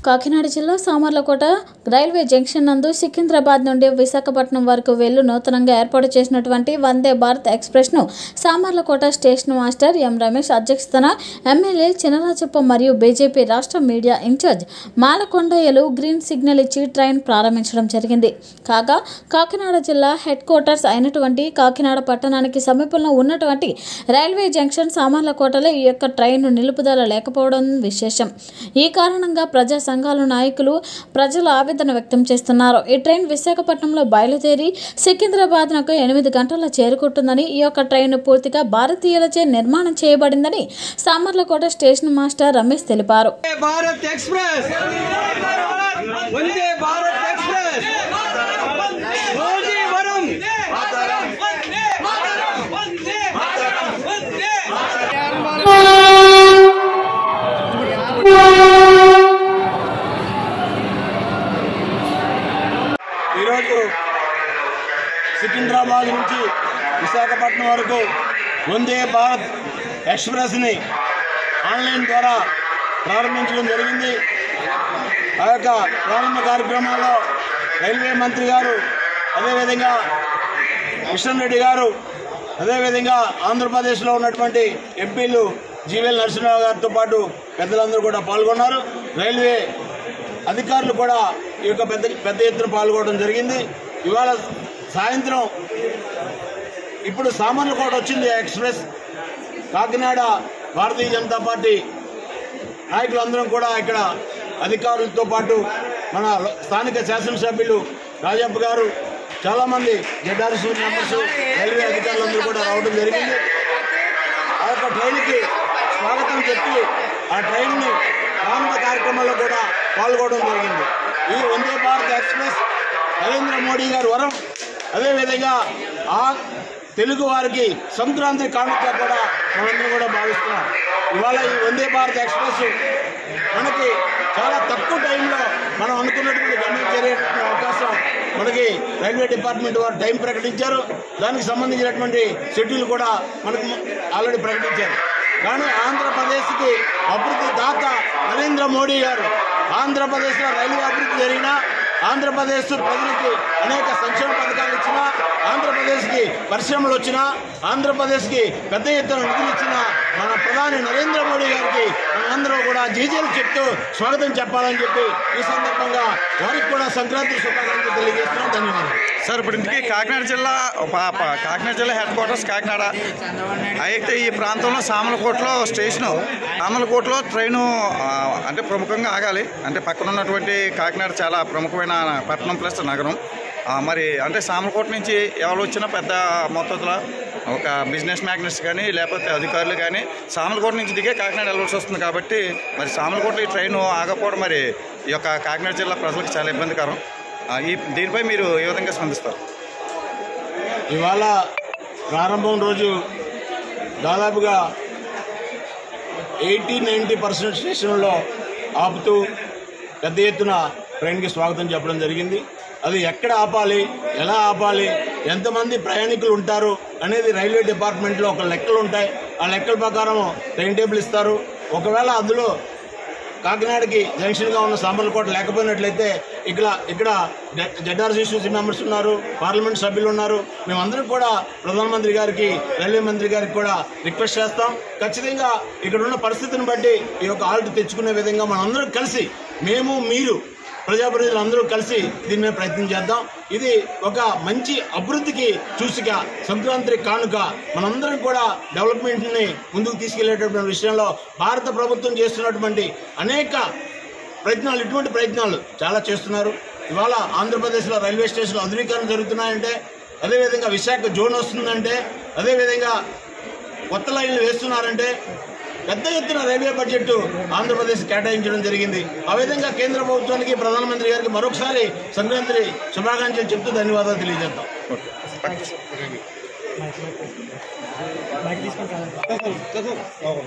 కాకినాడ జిల్లా Samarlakota railway junction నందు సికింద్రాబాద్ నుండి విశాఖపట్నం వరకు వెళ్ళు నూతనంగా ఏర్పాటు చేసినటువంటి వందే భారత్ ఎక్స్ప్రెస్ను Samarlakota station master M Ramesh అధ్యక్షతన ఎమ్మెల్యే చినరాజప్ప మరియు బీజేపీ రాష్ట్ర మీడియా ఇన్ఛార్జ్ మాలకొండయ్యలు గ్రీన్ సిగ్నల్ ఇచ్చి ట్రైన్ ప్రారంభించడం జరిగింది కాగా కాకినాడ జిల్లా హెడ్ క్వార్టర్స్ అయినటువంటి కాకినాడ పట్టణానికి సమీపంలో ఉన్నటువంటి రైల్వే జంక్షన్ సామర్లకోటలో ఈ యొక్క ట్రైన్ నిలుపుదల లేకపోవడం విశేషం ఈ కారణంగా ప్రజా సంఘాల నాయకులు ప్రజలు ఆవేదన వ్యక్తం చేస్తున్నారు ఈ ట్రైన్ విశాఖపట్నంలో బయలుదేరి సికింద్రాబాద్నకు ఎనిమిది గంటల చేరుకుంటుందని ఈ యొక్క ట్రైన్ పూర్తిగా భారతీయులచే నిర్మాణం చేయబడిందని సామర్లకోట స్టేషన్ మాస్టర్ రమేష్ తెలిపారు వందే భారత్ ఎక్స్ప్రెస్ వందే భారత్ ఎక్స్ప్రెస్ మోదీ వరం ఈరోజు సికింద్రాబాద్ నుంచి విశాఖపట్నం వరకు వందే భారత్ ఎక్స్ప్రెస్ని ఆన్లైన్ ద్వారా ప్రారంభించడం జరిగింది ఆ యొక్క ప్రారంభ కార్యక్రమంలో రైల్వే మంత్రి గారు అదేవిధంగా కిషన్ రెడ్డి గారు అదేవిధంగా ఆంధ్రప్రదేశ్లో ఉన్నటువంటి ఎంపీలు జీవీఎల్ నరసింహరావు గారితో పాటు పెద్దలందరూ కూడా పాల్గొన్నారు రైల్వే అధికారులు కూడా ఈ యొక్క పెద్ద పెద్ద ఎత్తున పాల్గొనడం జరిగింది ఇవాళ సాయంత్రం ఇప్పుడు సామాన్లకోట వచ్చింది ఎక్స్ప్రెస్ కాకినాడ భారతీయ జనతా పార్టీ నాయకులందరం కూడా ఇక్కడ అధికారులతో పాటు మన స్థానిక శాసనసభ్యులు రాజప్ప గారు చాలామంది జెడ్ఆర్సీ మెంబర్స్ రైల్వే అధికారులందరూ కూడా రావడం జరిగింది ఆ యొక్క ట్రైన్కి స్వాగతం చెప్పి ఆ ట్రైన్ని ప్రారంభ కార్యక్రమంలో కూడా పాల్గొనడం జరిగింది ఈ వందే భారత్ ఎక్స్ప్రెస్ నరేంద్ర మోడీ గారి వరం అదేవిధంగా ఆ తెలుగు వారికి సంక్రాంతి కానుక కూడా మనందరం కూడా భావిస్తున్నాం ఇవాళ ఈ వందే భారత్ ఎక్స్ప్రెస్ మనకి చాలా తక్కువ టైంలో మనం అనుకున్నటువంటి గమ్యం చేరే అవకాశం మనకి రైల్వే డిపార్ట్మెంట్ వారు టైం ప్రకటించారు దానికి సంబంధించినటువంటి షెడ్యూల్ కూడా మనకు ఆల్రెడీ ప్రకటించారు కానీ ఆంధ్రప్రదేశ్కి అభివృద్ధి దాత నరేంద్ర మోడీ గారు ఆంధ్రప్రదేశ్లో రైల్వే అభివృద్ధి జరిగినా ఆంధ్రప్రదేశ్ ప్రజలకి అనేక సంక్షేమ పథకాలు ఇచ్చినా ఆంధ్రప్రదేశ్కి పరిశ్రమలు వచ్చినా ఆంధ్రప్రదేశ్కి పెద్ద ఎత్తున నిధులు ఇచ్చిన మన ప్రధాని నరేంద్ర మోడీ గారికి మనందరూ కూడా జీజీలు చెప్తూ స్వాగతం చెప్పాలని చెప్పి ఈ సందర్భంగా వారికి కూడా సంక్రాంతి శుభాకాంక్షలు తెలియజేస్తున్నాం ధన్యవాదాలు సార్ ఇప్పుడు ఇంటికి కాకినాడ జిల్లా పా- పా- కాకినాడ జిల్లా హెడ్ క్వార్టర్స్ కాకినాడ అయితే ఈ ప్రాంతంలో సామలకోటలో స్టేషను సామలకోటలో ట్రైను ఆ, అంటే ప్రముఖంగా ఆగాలి అంటే పక్కన ఉన్నటువంటి కాకినాడ చాలా ప్రముఖమైన పట్టణం ప్లస్ నగరం ఆ, మరి అంటే సామలకోట నుంచి ఎవరు వచ్చినా పెద్ద మొత్తంలో ఒక బిజినెస్ మ్యాగ్నెట్స్ కానీ లేకపోతే అధికారులు కానీ సామలకోట నుంచి దిగే కాకినాడ వెళ్ళవలసి వస్తుంది కాబట్టి మరి సామలకోటలో ఈ ట్రైను ఆగకపోవడం మరి ఈ యొక్క కాకినాడ జిల్లా ప్రజలకు చాలా ఇబ్బందికరం ఆ, ఈ దీనిపై మీరు ఏ విధంగా స్పందిస్తారు ఇవాళ ప్రారంభం రోజు దాదాపుగా ఎయిటీ నైంటీ పర్సెంట్ స్టేషన్లో ఆపుతూ పెద్ద ఎత్తున ట్రైన్కి స్వాగతం చెప్పడం జరిగింది అది ఎక్కడ ఆపాలి ఎలా ఆపాలి ఎంతమంది ప్రయాణికులు ఉంటారు అనేది రైల్వే డిపార్ట్మెంట్లో ఒక లెక్కలు ఉంటాయి ఆ లెక్కల ప్రకారం టైం టేబుల్ ఇస్తారు ఒకవేళ అందులో కాకినాడకి జంక్షన్గా ఉన్న సాంబర్లకోట లేకపోయినట్లయితే ఇక్కడ ఇక్కడ జడ్ఆర్సీసీ మెంబర్స్ ఉన్నారు పార్లమెంట్ సభ్యులు ఉన్నారు మేమందరం కూడా ప్రధానమంత్రి గారికి రైల్వే మంత్రి గారికి కూడా రిక్వెస్ట్ చేస్తాం ఖచ్చితంగా ఇక్కడ ఉన్న పరిస్థితిని బట్టి ఈ యొక్క ఆల్ట్ తెచ్చుకునే విధంగా మనందరం కలిసి మేము మీరు ప్రజాప్రతినిధులు అందరూ కలిసి దీని మీద ప్రయత్నం చేద్దాం ఇది ఒక మంచి అభివృద్ధికి చూసిక సంక్రాంతి కానుక మనందరం కూడా డెవలప్మెంట్ని ముందుకు తీసుకెళ్లేటటువంటి విషయంలో భారత ప్రభుత్వం చేస్తున్నటువంటి అనేక ప్రయత్నాలు ఇటువంటి ప్రయత్నాలు చాలా చేస్తున్నారు ఇవాళ ఆంధ్రప్రదేశ్లో రైల్వే స్టేషన్లు ఆధునీకరణ జరుగుతున్నాయంటే అదేవిధంగా విశాఖ జోన్ వస్తుందంటే అదేవిధంగా కొత్త లైన్లు వేస్తున్నారంటే పెద్ద ఎత్తున రైల్వే బడ్జెట్ ఆంధ్రప్రదేశ్ కేటాయించడం జరిగింది ఆ విధంగా కేంద్ర ప్రభుత్వానికి ప్రధానమంత్రి గారికి మరొకసారి సంక్రాంతి శుభాకాంక్షలు చెప్తూ ధన్యవాదాలు తెలియజేద్దాం ఓకే